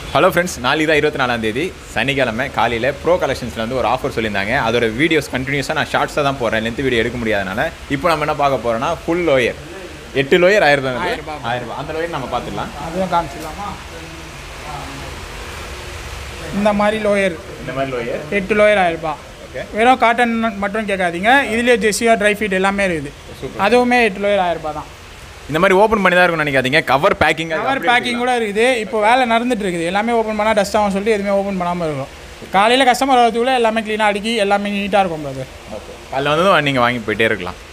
Hello friends நாளைக்கு தான் இருபத்தி நாலாம் தேதி சனிக்கிழமை காலையில் ப்ரோ கலெக்ஷன்ஸில் வந்து ஒரு ஆஃபர் சொல்லியிருந்தாங்க அதோட வீடியோஸ் கண்டினியூஸாக நான் ஷார்ட்ஸாக தான் போடுறேன் லென்த் வீடியோ எடுக்க முடியாதனால இப்போ நம்ம என்ன பார்க்க போகிறோம்னா ஃபுல் லோயர் எட்டு லோயர் ஆயிரம் தான் ஆயிரம் ரூபாய். ஆயிரம் ரூபாய் அந்த லோயர் நம்ம பார்த்துடலாம் அதுவும் காமிச்சிடலாமா இந்த மாதிரி லோயர் இந்த மாதிரி லோயர் எட்டு லோயர் ஆயிரரூபா ஓகே வெறும் காட்டன் மட்டும் கேட்காதீங்க இதுலேயே ஜெஸ்ஸியா ட்ரை ஃபீட் எல்லாமே இருக்குது Super. அதுவுமே எட்டு லோயர் ஆயிரரூபா தான் இந்த மாதிரி ஓப்பன் பண்ணி தான் இருக்கும்னு நினைக்காதீங்க கவர் பேக்கிங் கவர் பேக்கிங் கூட இருக்குது இப்போ வேலை நடந்துட்டு இருக்குது எல்லாமே ஓப்பன் பண்ணால் டஸ்ட் ஆகும் சொல்லிட்டு எதுவுமே ஓப்பன் பண்ணாமல் இருக்கும் காலையில் கஸ்டமர் வரதுக்குள்ளே எல்லாமே க்ளீனாக அடுக்கி எல்லாமே நீட்டாக இருக்கும் பிரதர் அதில் வந்து நீங்கள் வாங்கி போயிட்டே இருக்கலாம்